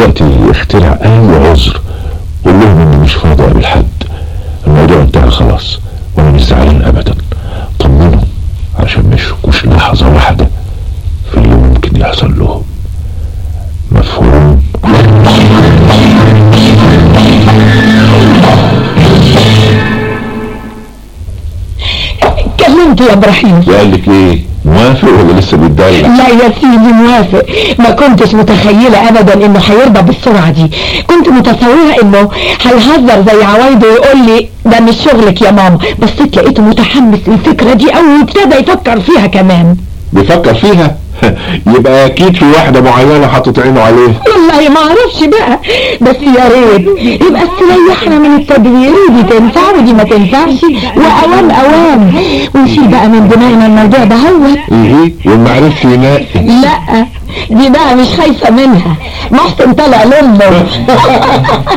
دلوقتي اخترع اي عذر قول لهم اني مش فاضي اقابل حد الموضوع انتهى خلاص وانا مش زعلان ابدا طمنهم عشان ما يشكوش لحظة واحدة في اللي ممكن يحصل لهم مفهوم كلمت يا ابراهيم وقال لك ايه موافق ولا لسه بيتدلع لا يا سيدي موافق ما كنتش متخيلة ابدا انه هيرضى بالسرعة دي كنت متصورة انه هيهزر زي عوايده ويقول لي ده مش شغلك يا ماما بصيت لقيته متحمس للفكرة دي قوي وابتدى يفكر فيها كمان بيفكر فيها يبقى اكيد في واحدة معينة حاطط عينه عليها والله ما اعرفش بقى بس يا ريت يبقى استريحنا من التدوير ودي تنفع ودي ما تنفعش واوام اوام ونشيل بقى من دماغنا الموضوع ده هو ايه والمعرفش ينقي لا دي بقى مش خايفة منها محسن طلع لامه